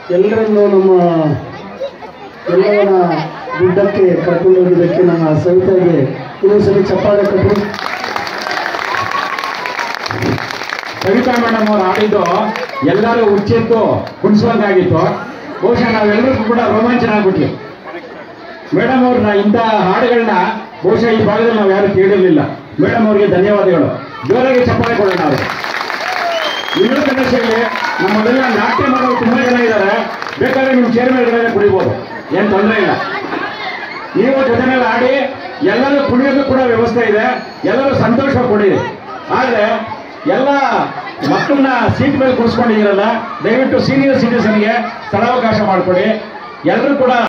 ಎಲ್ಲರನ್ನೂ ನಮ್ಮ ಎಲ್ಲವನ್ನ ಗುಡ್ಡಕ್ಕೆ ಕರ್ಕೊಂಡು ಹೋಗಿದ್ದಕ್ಕೆ ನಮ್ಮ ಸವಿತಾಗೆ ಇನ್ನೊಂದ್ಸಲಿ ಚಪ್ಪಾಳೆ ಕೊಟ್ಟು ಕವಿತಾ ಮೇಡಮ್ ಅವ್ರು ಆಡಿದ್ದು ಎಲ್ಲರೂ ಹುಚ್ಚೆತ್ತು ಕುಣಿಸುವಂಗಾಗಿತ್ತು ಬಹುಶಃ ನಾವೆಲ್ಲರಿಗೂ ಕೂಡ ರೋಮಾಂಚನ ಆಗ್ಬಿಟ್ವಿ ಮೇಡಮ್ ಅವ್ರನ್ನ ಇಂಥ ಹಾಡುಗಳನ್ನ ಬಹುಶಃ ಈ ಭಾಗದಲ್ಲಿ ನಾವು ಯಾರು ಕೇಳಿರಲಿಲ್ಲ ಮೇಡಮ್ ಅವ್ರಿಗೆ ಧನ್ಯವಾದಗಳು ಜೋರಾಗಿ ಚಪ್ಪಾಳೆ ಕೊಡೋಣ ನಾವು ಇನ್ನೂ ಕಂಡೀಷನ್ಗೆ ನಮ್ಮದೆಲ್ಲ ನಾಟ್ಯ ಮಾಡೋರು ತುಂಬಾ ಜನ ಇದ್ದಾರೆ ಬೇಕಾದ್ರೆ ನಿಮ್ಮ ಚೇರ್ ಮೇಲ್ಗಡೆ ಕುಡಿಬೋದು ಏನ್ ತೊಂದರೆ ಇಲ್ಲ ನೀವು ಜೊತೆನಲ್ಲಿ ಆಡಿ ಎಲ್ಲರೂ ಕುಡಿಯೋದು ಕೂಡ ವ್ಯವಸ್ಥೆ ಇದೆ ಎಲ್ಲರೂ ಸಂತೋಷ ಕೊಡಿರಿ ಆದ್ರೆ ಎಲ್ಲ ಮಕ್ಕಳನ್ನ ಸೀಟ್ ಮೇಲೆ ಕೂರಿಸ್ಕೊಂಡಿದ್ದೀರಲ್ಲ ದಯವಿಟ್ಟು ಸೀನಿಯರ್ ಸಿಟಿಸನ್ಗೆ ಸ್ಥಳಾವಕಾಶ ಮಾಡಿಕೊಡಿ ಎಲ್ಲರೂ ಕೂಡ